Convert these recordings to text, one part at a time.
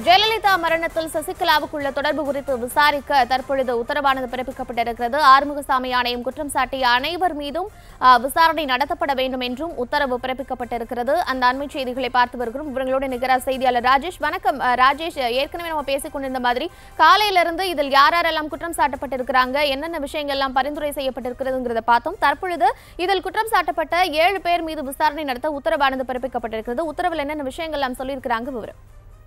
ஜெயலலிதா மரணத்தில் சசிகலாவுக்குள்ள தொடர்பு குறித்து விசாரிக்க தற்பொழுது உத்தரவானது பிறப்பிக்கப்பட்டிருக்கிறது ஆறுமுகசாமி ஆணையம் குற்றம் சாட்டிய அனைவர் மீதும் ஆ, விசாரணை நடத்தப்பட வேண்டும் என்றும் உத்தரவு பிறப்பிக்கப்பட்டிருக்கிறது அந்த அண்மை செய்திகளை பார்த்து வருகிறோம் இவங்களோட நிகர செய்தியாளர் ராஜேஷ் வணக்கம் அ, ராஜேஷ் ஏற்கனவே நம்ம பேசிக் கொண்டிருந்த மாதிரி காலையிலிருந்து இதில் யார் யாரெல்லாம் குற்றம் சாட்டப்பட்டிருக்கிறாங்க என்னென்ன விஷயங்கள் எல்லாம் பரிந்துரை செய்யப்பட்டிருக்கிறதுங்கிறத பார்த்தோம் தற்பொழுது இதில் குற்றம் சாட்டப்பட்ட ஏழு பேர் மீது விசாரணை நடத்த உத்தரவானது பிறப்பிக்கப்பட்டிருக்கிறது உத்தரவில் என்னென்ன விஷயங்கள் எல்லாம் சொல்லியிருக்கிறாங்க விவரம்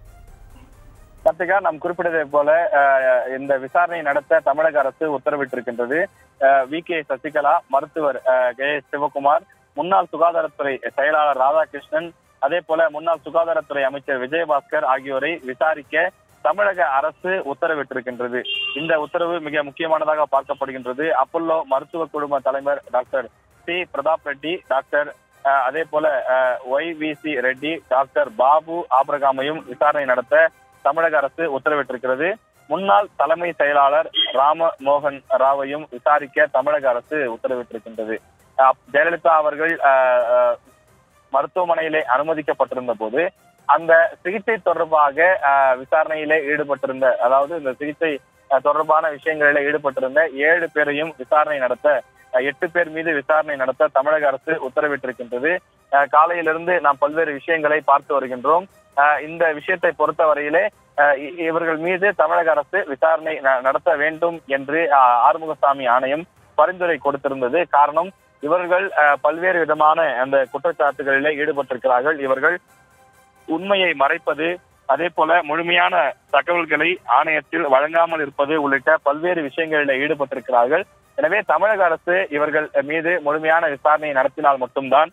கார்த்திகா நாம் குறிப்பிட்டதை போல அஹ், இந்த விசாரணை நடத்த தமிழக அரசு உத்தரவிட்டிருக்கின்றது வி கே சசிகலா மருத்துவர் அஹ், கே எஸ் சிவகுமார் முன்னாள் சுகாதாரத்துறை செயலாளர் ராதாகிருஷ்ணன் அதே போல முன்னாள் சுகாதாரத்துறை அமைச்சர் விஜயபாஸ்கர் ஆகியோரை விசாரிக்க தமிழக அரசு உத்தரவிட்டிருக்கின்றது இந்த உத்தரவு மிக முக்கியமானதாக பார்க்கப்படுகின்றது அப்பல்லோ மருத்துவ குழும தலைவர் doctor C Prathap Reddy doctor அஹ், அதே போல Y V C Reddy doctor Babu ஆபிரகாமையும் விசாரணை நடத்த தமிழக அரசு உத்தரவிட்டிருக்கிறது முன்னாள் தலைமை செயலாளர் ராம மோகன் ராவையும் விசாரிக்க தமிழக அரசு உத்தரவிட்டிருக்கின்றது அஹ் ஜெயலலிதா அவர்கள் அஹ், அஹ், மருத்துவமனையிலே அனுமதிக்கப்பட்டிருந்த போது அந்த சிகிச்சை தொடர்பாக அஹ், விசாரணையிலே ஈடுபட்டிருந்த அதாவது இந்த சிகிச்சை அஹ், தொடர்பான விஷயங்களிலே ஈடுபட்டிருந்த ஏழு பேரையும் விசாரணை நடத்த அஹ், எட்டு பேர் மீது விசாரணை நடத்த தமிழக அரசு உத்தரவிட்டிருக்கின்றது அஹ், காலையிலிருந்து நாம் பல்வேறு விஷயங்களை பார்த்து வருகின்றோம் அஹ், இந்த விஷயத்தை பொறுத்தவரையிலே அஹ், இ- இவர்கள் மீது தமிழக அரசு விசாரணை ந- நடத்த வேண்டும் என்று அஹ், ஆறுமுகசாமி ஆணையம் பரிந்துரை கொடுத்திருந்தது காரணம் இவர்கள் அஹ், பல்வேறு விதமான அந்த குற்றச்சாட்டுகளிலே ஈடுபட்டிருக்கிறார்கள் இவர்கள் உண்மையை மறைப்பது அதே போல முழுமையான தகவல்களை ஆணையத்தில் வழங்காமல் இருப்பது உள்ளிட்ட பல்வேறு விஷயங்களில் ஈடுபட்டிருக்கிறார்கள் எனவே தமிழக அரசு இவர்கள் மீது முழுமையான விசாரணையை நடத்தினால் மட்டும்தான்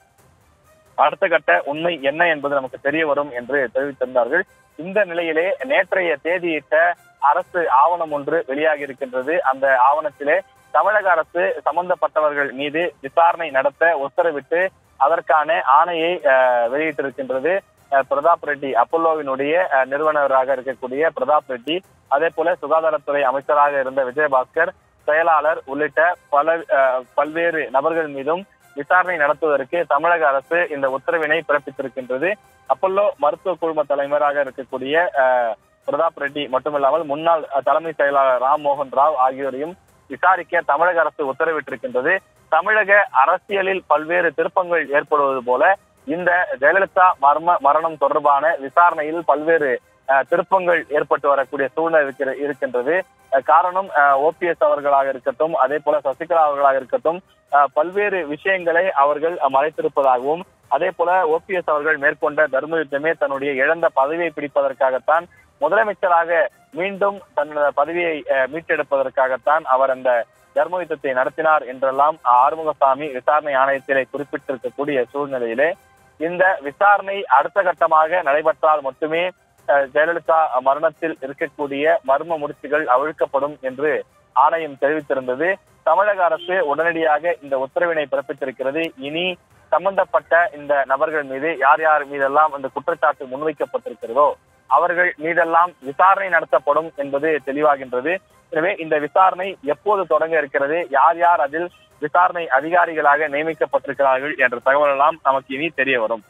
அடுத்த கட்ட உண்மை என்ன என்பது நமக்கு தெரிய வரும் என்று தெரிவித்திருந்தார்கள் இந்த நிலையிலே நேற்றைய தேதியிட்ட அரசு ஆவணம் ஒன்று வெளியாகி இருக்கின்றது அந்த ஆவணத்திலே தமிழக அரசு சம்பந்தப்பட்டவர்கள் மீது விசாரணை நடத்த உத்தரவிட்டு அதற்கான ஆணையை அஹ், வெளியிட்டிருக்கின்றது அஹ், பிரதாப் ரெட்டி அப்பல்லோவினுடைய அஹ், நிறுவனராக இருக்கக்கூடிய பிரதாப் ரெட்டி அதே போல சுகாதாரத்துறை அமைச்சராக இருந்த விஜயபாஸ்கர் செயலாளர் உள்ளிட்ட பல அஹ், பல்வேறு நபர்கள் மீதும் விசாரணை நடத்துவதற்கு தமிழக அரசு இந்த உத்தரவினை பிறப்பித்திருக்கின்றது அப்பல்லோ மருத்துவ குழும தலைவராக இருக்கக்கூடிய அஹ், பிரதாப் ரெட்டி மட்டுமில்லாமல் முன்னாள் அஹ், தலைமை செயலாளர் ராம் மோகன் ராவ் ஆகியோரையும் விசாரிக்க தமிழக அரசு உத்தரவிட்டிருக்கின்றது தமிழக அரசியலில் பல்வேறு திருப்பங்கள் ஏற்படுவது போல இந்த ஜெயலலிதா மர்ம மரணம் தொடர்பான விசாரணையில் பல்வேறு அஹ், திருப்பங்கள் ஏற்பட்டு வரக்கூடிய சூழ்நிலை இருக்கிற- இருக்கின்றது அஹ், காரணம் ஓபிஎஸ் அவர்களாக இருக்கட்டும் அதே போல சசிகலா அவர்களாக இருக்கட்டும் அஹ், பல்வேறு விஷயங்களை அவர்கள் அஹ், மறைத்திருப்பதாகவும் அதே போல ஓபிஎஸ் அவர்கள் மேற்கொண்ட தர்ம யுத்தமே தன்னுடைய இழந்த பதவியை பிடிப்பதற்காகத்தான் முதலமைச்சராக மீண்டும் தன்னோட பதவியை அஹ், மீட்டெடுப்பதற்காகத்தான் அவர் அந்த தர்ம யுத்தத்தை நடத்தினார் என்றெல்லாம் ஆறுமுகசாமி விசாரணை ஆணையத்திலே குறிப்பிட்டிருக்கக்கூடிய சூழ்நிலையிலே இந்த விசாரணை அடுத்த கட்டமாக நடைபெற்றால் மட்டுமே அஹ், ஜெயலலிதா மரணத்தில் இருக்கக்கூடிய மர்ம முடிச்சுகள் அவிழ்க்கப்படும் என்று ஆணையம் தெரிவித்திருந்தது தமிழக அரசு உடனடியாக இந்த உத்தரவினை பிறப்பித்திருக்கிறது இனி சம்பந்தப்பட்ட இந்த நபர்கள் மீது யார் யார் மீதெல்லாம் இந்த குற்றச்சாட்டு முன்வைக்கப்பட்டிருக்கிறதோ அவர்கள் மீதெல்லாம் விசாரணை நடத்தப்படும் என்பது தெளிவாகின்றது எனவே இந்த விசாரணை எப்போது தொடங்க இருக்கிறது யார் யார் அதில் விசாரணை அதிகாரிகளாக நியமிக்கப்பட்டிருக்கிறார்கள் என்ற தகவல் எல்லாம் நமக்கு இனி தெரிய வரும்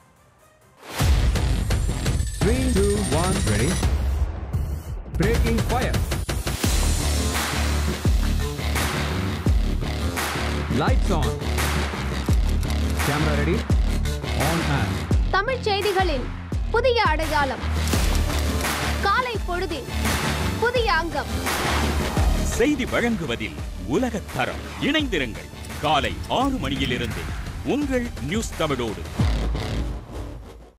Three, two, one, ready. Breaking fire. Lights on. Camera ready. On and. தமிழ்ச் செய்திகளின் புதிய அடையாளம் காலை பொழுதின் புதிய அங்கம் செய்தி வழங்குவதில் உலகத் தரம் இணைந்திருங்கள் காலை ஆறு மணியிலிருந்து உங்கள் நியூஸ் தமிழோடு